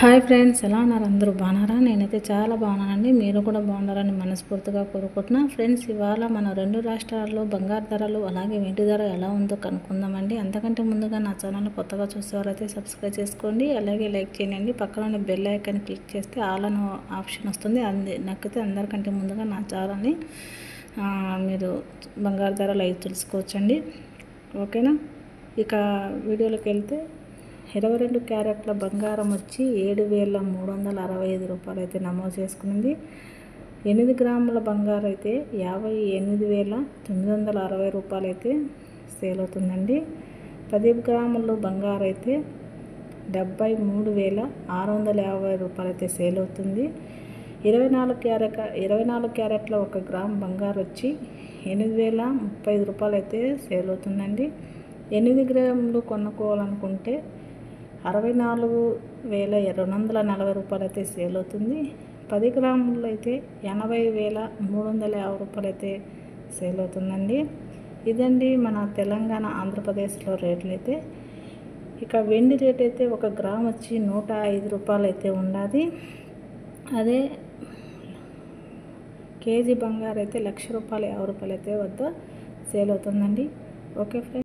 hi friends ఎలా ఉన్నారు అందరూ బాగున్నారా నేనైతే చాలా బాగున్నానండి మీరు కూడా బాగున్నారని మనస్ఫూర్తిగా కోరుకుంటున్నా ఫ్రెండ్స్ ఇవాళ మన రెండు రాష్ట్రాల్లో బంగారు ధరలు అలాగే వెండి ధర ఎలా ఉందో కనుక్కుందామండి అంతకంటే ముందుగా నా ఛానల్ కొత్తగా చూసేవారైతే సబ్స్క్రైబ్ చేసుకోండి అలాగే లైక్ చేయండి పక్కన బెల్ ఐకాన్ క్లిక్ చేస్తే ఆల్ అని ఆప్షన్ వస్తుంది అంది నక్కితే అందరికంటే ముందుగా నా ఛానల్ని ఆ, మీరు బంగారు ధరలు అవి తెలుసుకోవచ్చండి ఓకేనా ఇక వీడియోలోకి వెళ్తే ఇరవై రెండు క్యారెట్ల బంగారం వచ్చి ఏడు వేల మూడు వందల అరవై ఐదు రూపాయలు అయితే నమోదు చేసుకునింది ఎనిమిది గ్రాముల బంగారం అయితే యాభై ఎనిమిది వేల తొమ్మిది వందల అరవై రూపాయలు అయితే సేల్ అవుతుందండి పది గ్రాములు బంగారం అయితే డెబ్బై మూడు వేల ఆరు వందల యాభై రూపాయలు అయితే సేల్ అవుతుంది ఇరవై నాలుగు క్యారెట్ ఇరవై నాలుగు క్యారెట్ల ఒక గ్రామ్ బంగారు వచ్చి ఎనిమిది వేల ముప్పై ఐదు రూపాయలు అయితే సేల్ అవుతుందండి ఎనిమిది గ్రాములు కొనుక్కోవాలనుకుంటే అరవై నాలుగు వేల రెండు వందల నలభై రూపాయలు అయితే సేల్ అవుతుంది పది గ్రాములు అయితే ఎనభై వేల మూడు వందల యాభై రూపాయలు అయితే సేల్ అవుతుందండి ఇదండి మన తెలంగాణ ఆంధ్రప్రదేశ్లో రేట్లు అయితే ఇక వెండి రేట్ అయితే ఒక గ్రామ్ వచ్చి నూట ఐదు రూపాయలు అయితే ఉన్నది అదే కేజీ బంగారు అయితే లక్ష రూపాయలు యాభై రూపాయలు అయితే వద్ద సేల్ అవుతుందండి ఓకే ఫ్రెండ్స్